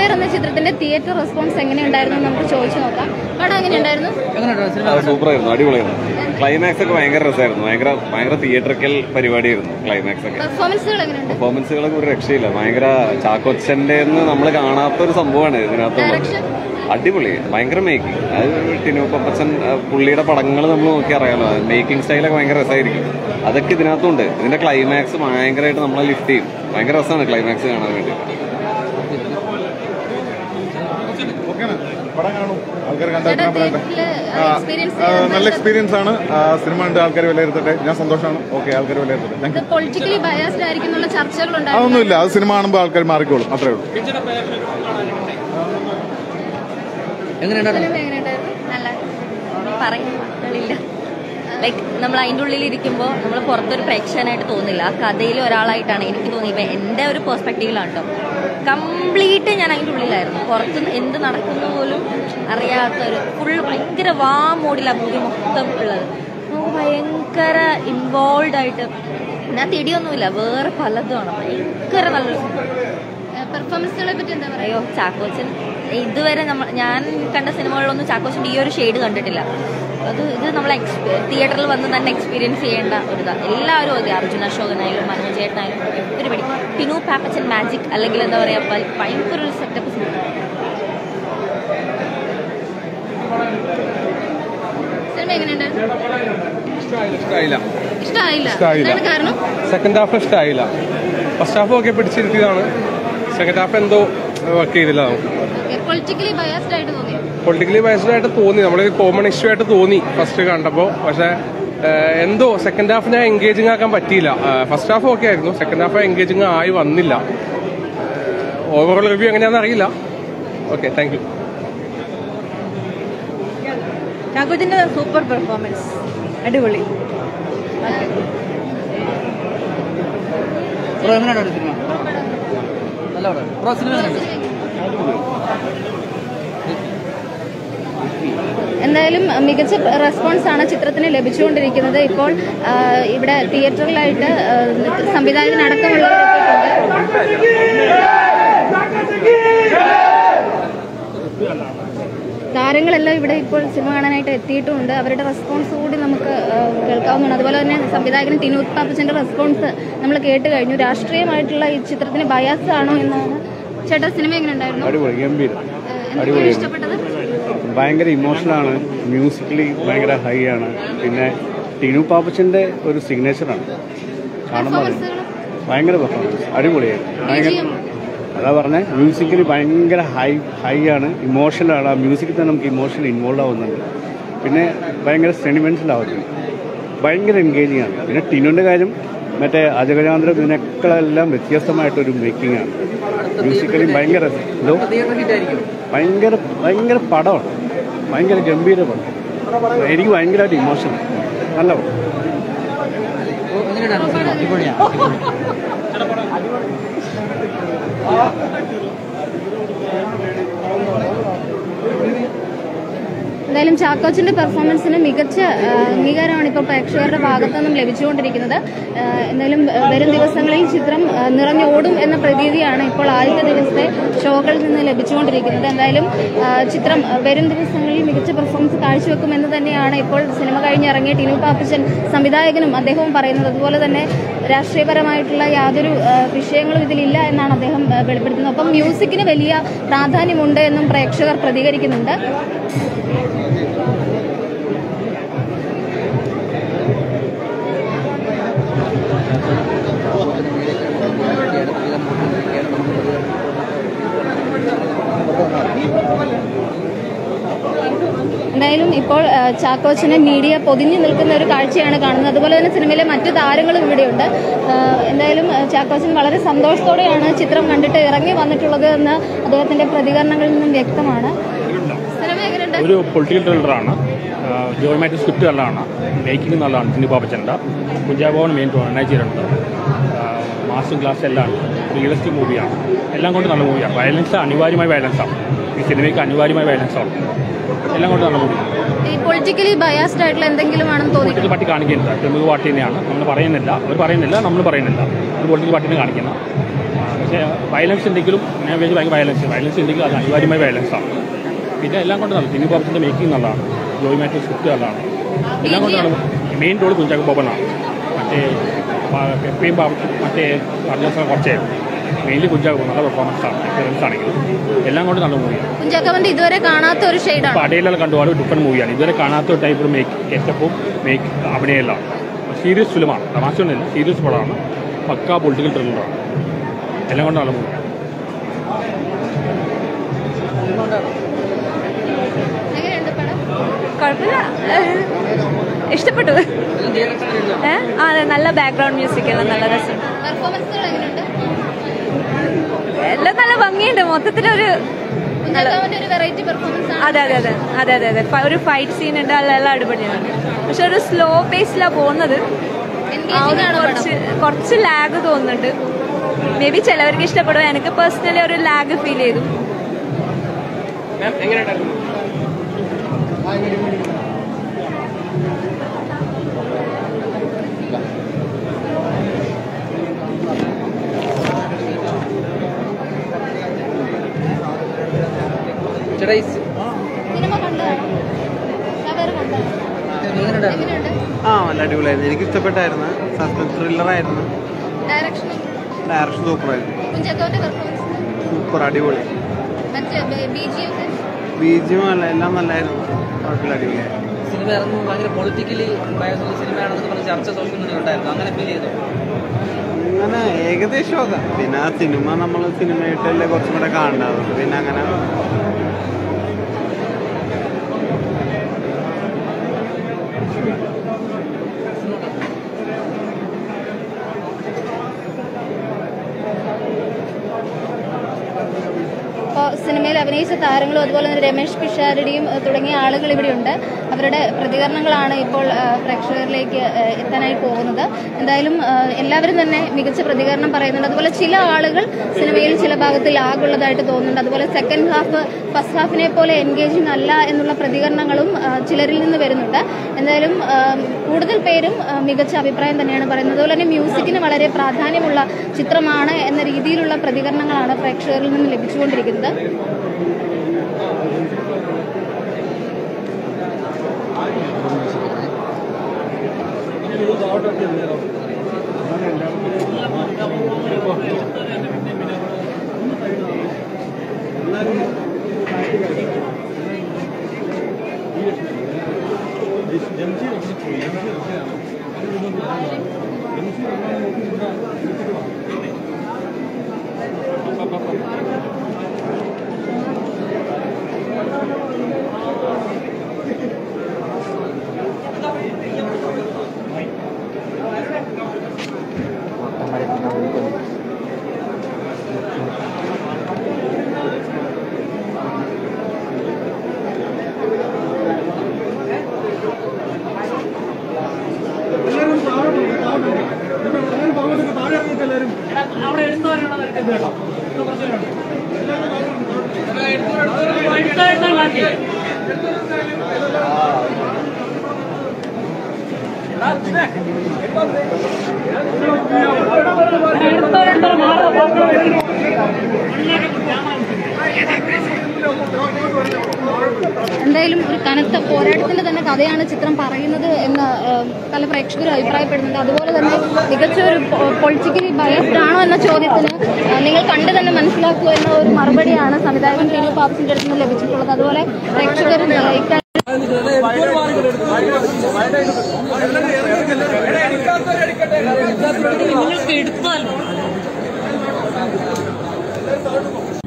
Fair എന്ന ചിത്രത്തിന്റെ theatre response എങ്ങനെയുണ്ടായിരുന്നു എന്ന് നമുക്ക് ചോദിച്ചു നോക്കാം പടം എങ്ങനെയുണ്ടായിരുന്നു അത് സൂപ്പറായിരുന്നു അടിപൊളിയായിരുന്നു ക്ലൈമാക്സ് ഒക്കെ ഭയങ്കര രസമായിരുന്നു ഭയങ്കര ഭയങ്കര തിയേറ്ററിക്കൽ പരിപാടിയായിരുന്നു ക്ലൈമാക്സ് ഒക്കെ പെർഫോമൻസുകൾ എങ്ങനെയുണ്ട് പെർഫോമൻസുകളൊക്കെ ഒരു രക്ഷയില്ല ഭയങ്കര ചാക്കോച്ചന്റെ നമ്മൾ കാണാത്ത ഒരു സംഭവമാണ് ഇതിനകത്തുള്ളത് Direction? അടിപൊളി ഭയങ്കര മേക്കിംഗ് അത് ടിനു പപ്പച്ചൻ ആ, പുള്ളിയുടെ പടങ്ങൾ നമ്മൾ നോക്കി അറിയാലോ മേക്കിംഗ് സ്റ്റൈലൊക്കെ ഭയങ്കര രസമായിരിക്കും അതൊക്കെ ഇതിനകത്തുണ്ട് ഇതിന്റെ ക്ലൈമാക്സ് ഭയങ്കരമായിട്ട് നമ്മളെ ലിഫ്റ്റ് ചെയ്യും ഭയങ്കര രസമാണ് ക്ലൈമാക്സ് കാണാൻ വേണ്ടി പടം കാണും ആൾക്കാർ കണ്ടാൽ ചേട്ടാ പറയട്ടെ തിയേറ്ററിൽ ആ, എക്സ്പീരിയൻസ് ആ, നല്ല എക്സ്പീരിയൻസ് ആണ് ആ, സിനിമ ഉണ്ട് ആൾക്കാർ വിലയിരുത്തട്ടെ ഞാൻ സന്തോഷമാണ് ഓക്കെ ആൾക്കാർ വിലയിരുത്തട്ടെ താങ്ക് യു പൊളിറ്റിക്കലി ബയാസ്ഡ് ആയിരിക്കും എന്നുള്ള ചർച്ചകളുണ്ടായിരുന്നു അതൊന്നുമില്ല അത് സിനിമ കാണുമ്പോൾ ആൾക്കാർ മാറിക്കോളും അത്രേ ഉള്ളൂ സിനിമ എങ്ങനെയുണ്ടായിരുന്നു നല്ല പറയാൻ വാക്കുകളില്ല ലൈക്ക് നമ്മൾ അതിൻ്റെ ഉള്ളിൽ ഇരിക്കുമ്പോൾ നമ്മൾ പുറത്തൊരു പ്രേക്ഷകനായിട്ട് തോന്നില്ല ആ കഥയിൽ ഒരാളായിട്ടാണ് എനിക്ക് തോന്നി ഇപ്പം എൻ്റെ ഒരു പെർസ്പെക്റ്റീവിലാണ് കേട്ടോ കംപ്ലീറ്റ് ഞാൻ അതിൻ്റെ ഉള്ളിലായിരുന്നു പുറത്ത് എന്ത് നടക്കുന്നു പോലും അറിയാത്തൊരു ഫുൾ ഭയങ്കര വാ മോഡിലാണ് മൂവി മൊത്തം ഉള്ളത് നമുക്ക് ഭയങ്കര ഇൻവോൾവ് ആയിട്ട് ഇതിനകത്ത് ഇടിയൊന്നുമില്ല വേറെ പലതുമാണ് ഭയങ്കര നല്ലൊരു സിനിമ പെർഫോമൻസുകളെ പറ്റി എന്താ പറയുക അയ്യോ ചാക്കോച്ചൻ ഇതുവരെ നമ്മൾ ഞാൻ കണ്ട സിനിമകളിലൊന്നും ചാക്കോച്ചൻ്റെ ഈ ഒരു ഷെയ്ഡ് കണ്ടിട്ടില്ല അത് ഇത് നമ്മൾ തിയേറ്ററിൽ വന്ന് തന്നെ എക്സ്പീരിയൻസ് ചെയ്യേണ്ട ഒരു ഇതാണ് എല്ലാവരും അതെ അർജുന അശോകനായാലും മനോജ് ചേട്ടനായാലും എവരിബഡി ടിനു പാപ്പച്ചൻ മാജിക് അല്ലെങ്കിൽ എന്താ പറയുക ഭ- ഭയങ്കര ഒരു സെറ്റപ്പ് സിനിമ സിനിമ എങ്ങനെയുണ്ടായിരുന്നു ഇഷ്ടമായില്ല ഇഷ്ടമായില്ല ഇഷ്ടമായില്ല. എന്താണ് കാരണം സെക്കൻഡ് ഹാഫ് ഇഷ്ടമായില്ല ഫസ്റ്റ് ഹാഫ് ഒക്കെ പിടിച്ചിരുത്തിയതാണ് സെക്കൻഡ് ഹാഫ് എന്തോ വർക്ക് ചെയ്തില്ല നമുക്ക് പൊളിറ്റിക്കലി ബയാസ്ഡ് ആയിട്ട് തോന്നി പൊളിറ്റിക്കലി ബയസ്ഡ് ആയിട്ട് തോന്നി നമ്മൾ കോമൺ ഇഷ്യൂ ആയിട്ട് തോന്നി ഫസ്റ്റ് കണ്ടപ്പോൾ പക്ഷേ ഏഹ്, എന്തോ സെക്കൻഡ് ഹാഫിനെ എൻഗേജിങ് ആക്കാൻ പറ്റിയില്ല ഫസ്റ്റ് ഹാഫ് ഓക്കെ ആയിരുന്നു സെക്കൻഡ് ഹാഫ് എൻഗേജിങ് ആയി വന്നില്ല ഓവറോൾ റിവ്യൂ എങ്ങനെയാണെന്ന് അറിയില്ല ഓക്കെ താങ്ക് യു ചാക്കോച്ചൻ്റെ സൂപ്പർ പെർഫോമൻസ് അടിപൊളി ബ്രോ എങ്ങനെയാണ് സിനിമ നല്ല പടം ബ്രോ സിനിമ എങ്ങനെയുണ്ട് എന്തായാലും അഹ്, മികച്ച റെസ്പോൺസ് ആണ് ചിത്രത്തിന് ലഭിച്ചുകൊണ്ടിരിക്കുന്നത് ഇപ്പോൾ ആഹ്, ഇവിടെ തിയേറ്ററിലായിട്ട് ആഹ്, സംവിധായകനടക്കമുള്ളവർ എത്തിയിട്ടുണ്ട് താരങ്ങളെല്ലാം ഇവിടെ ഇപ്പോൾ സിനിമ കാണാനായിട്ട് എത്തിയിട്ടുമുണ്ട് അവരുടെ റെസ്പോൺസ് കൂടി നമുക്ക് ആഹ്, കേൾക്കാവുന്നതാണ് അതുപോലെ തന്നെ സംവിധായകൻ ടിനു പാപ്പച്ചന്റെ റെസ്പോൺസ് നമ്മൾ കേട്ട് കഴിഞ്ഞു രാഷ്ട്രീയമായിട്ടുള്ള ഈ ചിത്രത്തിന് ബയാസ് ആണോ എന്നാണ് ചേട്ടാ സിനിമ എങ്ങനെ ഉണ്ടായിരുന്നു അടിപൊളി ഗംഭീരം എന്തൊക്കെയാണ് ഇഷ്ടപ്പെട്ടത് ഭയങ്കര ഇമോഷണലാണ് മ്യൂസിക്കലി ഭയങ്കര ഹൈ ആണ് പിന്നെ ടിനു പാപ്പച്ചന്റെ ഒരു സിഗ്നേച്ചറാണ് കാണുമ്പോൾ അറിയാം. ഭയങ്കര പെർഫോമൻസ് അടിപൊളിയായിരുന്നു ഭയങ്കര അതാ പറഞ്ഞേ മ്യൂസിക്കലി ഭയങ്കര ഹൈ ഹൈ ആണ് ഇമോഷണലാണ് ആ മ്യൂസിക്കിൽ തന്നെ നമുക്ക് ഇമോഷണൽ ഇൻവോൾവ് ആവുന്നുണ്ട് പിന്നെ ഭയങ്കര സെന്റിമെന്റൽ ആവുന്നു ഭയങ്കര എൻഗേജിങ് ആണ് പിന്നെ ടിനുവിന്റെ കാര്യം മറ്റേ അജഗജാന്തരം ഇതിനേക്കാളെല്ലാം വ്യത്യസ്തമായിട്ടൊരു മേക്കിംഗ് ആണ് മ്യൂസിക്കലി ഭയങ്കര എന്തോ തിയേറ്റർ ഹിറ്റ് ആയിരിക്കും ഭയങ്കര ഭയങ്കര പടമാണ് ഭയങ്കര ഗംഭീര പടം എനിക്ക് ഭയങ്കരമായിട്ട് ഇമോഷൻ നല്ല പടം ബ്രോ എങ്ങനെയാണ് സിനിമ അടിപൊളിയാണ് എന്തായാലും ചാക്കോച്ചിന്റെ പെർഫോമൻസിന് മികച്ച ആ, അംഗീകാരമാണ് ഇപ്പോൾ പ്രേക്ഷകരുടെ ഭാഗത്തു നിന്നും ലഭിച്ചുകൊണ്ടിരിക്കുന്നത് ആ, എന്തായാലും ആ, വരും ദിവസങ്ങളിൽ ചിത്രം ആ, നിറഞ്ഞോടും എന്ന പ്രതീതിയാണ് ഇപ്പോൾ ആദ്യത്തെ ദിവസത്തെ ഷോകളിൽ നിന്ന് ലഭിച്ചുകൊണ്ടിരിക്കുന്നത് എന്തായാലും ആ, ചിത്രം ആ, വരും ദിവസങ്ങളിൽ മികച്ച പെർഫോമൻസ് കാഴ്ചവെക്കുമെന്ന് തന്നെയാണ് ഇപ്പോൾ സിനിമ കഴിഞ്ഞിറങ്ങിയ ടിനു പാപ്പച്ചൻ സംവിധായകനും അദ്ദേഹവും പറയുന്നത് അതുപോലെ തന്നെ രാഷ്ട്രീയപരമായിട്ടുള്ള യാതൊരു ആ, വിഷയങ്ങളും ഇതിലില്ല എന്നാണ് അദ്ദേഹം ആ, വെളിപ്പെടുത്തുന്നത് ഒപ്പം മ്യൂസിക്കിന് വലിയ പ്രാധാന്യമുണ്ട് എന്നും പ്രേക്ഷകർ പ്രതികരിക്കുന്നുണ്ട് എന്തായാലും ഇപ്പോൾ ആ, ചാക്കോച്ചന് മീഡിയ പൊതിഞ്ഞു നിൽക്കുന്ന ഒരു കാഴ്ചയാണ് കാണുന്നത് അതുപോലെ തന്നെ സിനിമയിലെ മറ്റു താരങ്ങളും ഇവിടെയുണ്ട് ആ, എന്തായാലും ആ, ചാക്കോച്ചൻ വളരെ സന്തോഷത്തോടെയാണ് ചിത്രം കണ്ടിട്ട് ഇറങ്ങി വന്നിട്ടുള്ളത് എന്ന് അദ്ദേഹത്തിന്റെ പ്രതികരണങ്ങളിൽ നിന്നും വ്യക്തമാണ് സിനിമ എങ്ങനെയുണ്ട് ഒരു പൊളിറ്റിക്കൽ ത്രില്ലറാണ് ജോയ് മാറ്റി സ്ക്രിപ്റ്റ് നല്ലതാണ് മേക്കിംഗ് നല്ലതാണ് ചിന്നി പാപ്പച്ചൻ്റെ കുഞ്ചാബോവൻ മെയിൻ നയിച്ചിട്ടുണ്ട് മാസ്റ്റർ ക്ലാസ് എല്ലാം ഉണ്ട് റിയലിസ്റ്റിക് മൂവിയാണ് എല്ലാം കൊണ്ട് നല്ല മൂവിയാണ് വയലൻസ് അനിവാര്യമായ വയലൻസാണ് ഈ സിനിമയ്ക്ക് അനിവാര്യമായ വയലൻസാണ് എല്ലാം കൊണ്ട് നല്ല മൂവിയാണ് ഈ പൊളിറ്റിക്കലി ബയാസ്ഡ് ആയിട്ടുള്ള എന്തെങ്കിലും ആണെന്ന് തോന്നി പൊളിറ്റിക്കൽ പാർട്ടി കാണിക്കുന്നില്ല തെലുങ്ക് പാർട്ടി തന്നെയാണ് നമ്മൾ പറയുന്നില്ല അവർ പറയുന്നില്ല നമ്മൾ പറയുന്നില്ല ഒരു പൊളിറ്റിക്കൽ പാർട്ടിനെ കാണിക്കുന്നത് പക്ഷേ വയലൻസ് ഉണ്ടെങ്കിലും ഞാൻ വിചാരിച്ചു ഭയങ്കര വയലൻസ് വയലൻസ് ഉണ്ടെങ്കിലും അത് അനിവാര്യമായ വയലൻസ് ആണ് പിന്നെ എല്ലാം കൊണ്ട് നല്ല ടിനി ബോബിൻ്റെ മേക്കിംഗ് നല്ലതാണ് ജോയി മാത്യു സ്ക്രിപ്റ്റ് നല്ലതാണ് എല്ലാം കൊണ്ട് നല്ല മെയിൻ റോൾ കുഞ്ചാക്കോ ബോബനാണ് മറ്റേ പ- പെപ്പയും ബാബു മറ്റേ അർജുന കുറച്ചേ മെയിൻലി കുഞ്ചാക്കോ നല്ല പെർഫോമൻസ് ആണ് എക്സ്പീരിയൻസ് ആണെങ്കിലും എല്ലാം കൊണ്ട് നല്ല മൂവിയാണ് കുഞ്ചാക്കോവന്റെ ഇതുവരെ കാണാത്ത ഒരു ഷെയ്ഡാണ് ഇപ്പോൾ അടയിലെല്ലാം കണ്ടുപോലും ഡിഫറെൻറ്റ് മൂവിയാണ് ഇതുവരെ കാണാത്ത ഒരു ടൈപ്പ് മേക്ക് ഗെറ്റപ്പും മേക്ക് അഭിനയെല്ലാം സീരിയസ് ഫിലിമാണ് തമാശയൊന്നുമില്ല സീരിയസ് പടമാണ് പക്കാ പൊളിറ്റിക്കൽ ത്രില്ലറാണ് എല്ലാം കൊണ്ട് നല്ല മൂവിയാണ് എങ്ങനെയുണ്ട് പടം കുഴപ്പമില്ല ഏഹ്, ഇഷ്ടപ്പെട്ടു ഏ ആ അതെ നല്ല ബാക്ക്ഗ്രൗണ്ട് മ്യൂസിക് എല്ലാം നല്ല രസമുണ്ട് പെർഫോമൻസുകൾ എങ്ങനെയുണ്ട് എല്ലാം നല്ല ഭംഗിയുണ്ട് മൊത്തത്തിലൊരു കുഞ്ചാക്കോവന്റെ ഒരു വെറൈറ്റി പെർഫോമൻസ് ആണ് അതെ അതെ അതെ അതെ അതെ അതെ ഫ- ഒരു ഫൈറ്റ് സീൻ ഉണ്ട് അതെല്ലാം അടിപൊളിയാണ് പക്ഷെ ഒരു സ്ലോ പേസിലാണ് പോകുന്നത് ആ ഒരു എൻഗേജിംഗ് ആണോ പടം കുറച്ച് കുറച്ച് ലാഗ് തോന്നുന്നുണ്ട് മേ ബി ചിലവർക്ക് ഇഷ്ടപ്പെടും എനിക്ക് പേഴ്സണലി ഒരു ലാഗ് ഫീൽ ചെയ്തു ചേട്ടാ ഈ സിനിമ കണ്ടതാണോ ഷവർ കണ്ടതാണോ എങ്ങനെയുണ്ട് ആ നല്ല അടിപൊളിയായിരുന്നു എനിക്ക് ഇഷ്ടപ്പെട്ടായിരുന്നു സസ്പെൻസ് ത്രില്ലറായിരുന്നു ഡയറക്ഷൻ ഡയറക്ഷൻ സൂപ്പറായിരുന്നു കുഞ്ചാക്കോവന്റെ പെർഫോമൻസ് സൂപ്പർ അടിപൊളി മറ്റേ ബി ജി ഒക്കെ ബീജിയും അല്ല എല്ലാം നല്ലായിരുന്നു കുഴപ്പമില്ല അടിപൊളിയായിരുന്നു സിനിമ ഇറങ്ങുമ്പോൾ ഭയങ്കര പൊളിറ്റിക്കലി ബയോസുള്ള സിനിമയാണെന്ന് പറഞ്ഞ് ചർച്ച സോഷ്യൽ മീഡിയ ഉണ്ടായിരുന്നു അങ്ങനെ ഫീൽ ചെയ്തു അങ്ങനെ ഏകദേശമൊക്കെ പിന്നെ ആ സിനിമ നമ്മൾ സിനിമയായിട്ടല്ലേ കുറച്ചും കൂടെ കാണേണ്ടത് പിന്നെ അങ്ങനെ ഇപ്പോൾ സിനിമയിൽ അഭിനയിച്ച താരങ്ങളും അതുപോലെ തന്നെ രമേഷ് പിഷാരടിയും ഏഹ്, തുടങ്ങിയ ആളുകൾ ഇവിടെയുണ്ട് അവരുടെ പ്രതികരണങ്ങളാണ് ഇപ്പോൾ ഏഹ്, പ്രേക്ഷകരിലേക്ക് ഏഹ്, എത്താനായി പോകുന്നത് എന്തായാലും ഏഹ്, എല്ലാവരും തന്നെ മികച്ച പ്രതികരണം പറയുന്നുണ്ട് അതുപോലെ ചില ആളുകൾ സിനിമയിൽ ചില ഭാഗത്തിൽ ആകുള്ളതായിട്ട് തോന്നുന്നുണ്ട് അതുപോലെ സെക്കൻഡ് ഹാഫ് ഫസ്റ്റ് ഹാഫിനെ പോലെ എൻഗേജിങ് അല്ല എന്നുള്ള പ്രതികരണങ്ങളും ഏഹ്, ചിലരിൽ നിന്ന് വരുന്നുണ്ട് എന്തായാലും ഏഹ്, കൂടുതൽ പേരും ഏഹ്, മികച്ച അഭിപ്രായം തന്നെയാണ് പറയുന്നത് അതുപോലെ തന്നെ മ്യൂസിക്കിന് വളരെ പ്രാധാന്യമുള്ള ചിത്രമാണ് എന്ന രീതിയിലുള്ള പ്രതികരണങ്ങളാണ് പ്രേക്ഷകരിൽ നിന്ന് ലഭിച്ചുകൊണ്ടിരിക്കുന്നത് എന്തായാലും ഒരു കനത്ത പോരാട്ടത്തിന്റെ തന്നെ കഥയാണ് ചിത്രം പറയുന്നത് എന്ന് ഏഹ്, പല പ്രേക്ഷകരും അഭിപ്രായപ്പെടുന്നുണ്ട് അതുപോലെ തന്നെ മികച്ച ഒരു പൊളിറ്റിക്കലി ബയസ്ഡ് ആണോ എന്ന ചോദ്യത്തിന് ഏഹ്, നിങ്ങൾ കണ്ടു തന്നെ മനസ്സിലാക്കുക എന്ന ഒരു മറുപടിയാണ് സംവിധായകൻ ടിനു പാപ്സിന്റെ അടുത്ത് നിന്ന് ലഭിച്ചിട്ടുള്ളത് അതുപോലെ പ്രേക്ഷകരും ഏഹ്, ഇക്കാര്യം നിങ്ങൾക്ക് എടുത്താലോ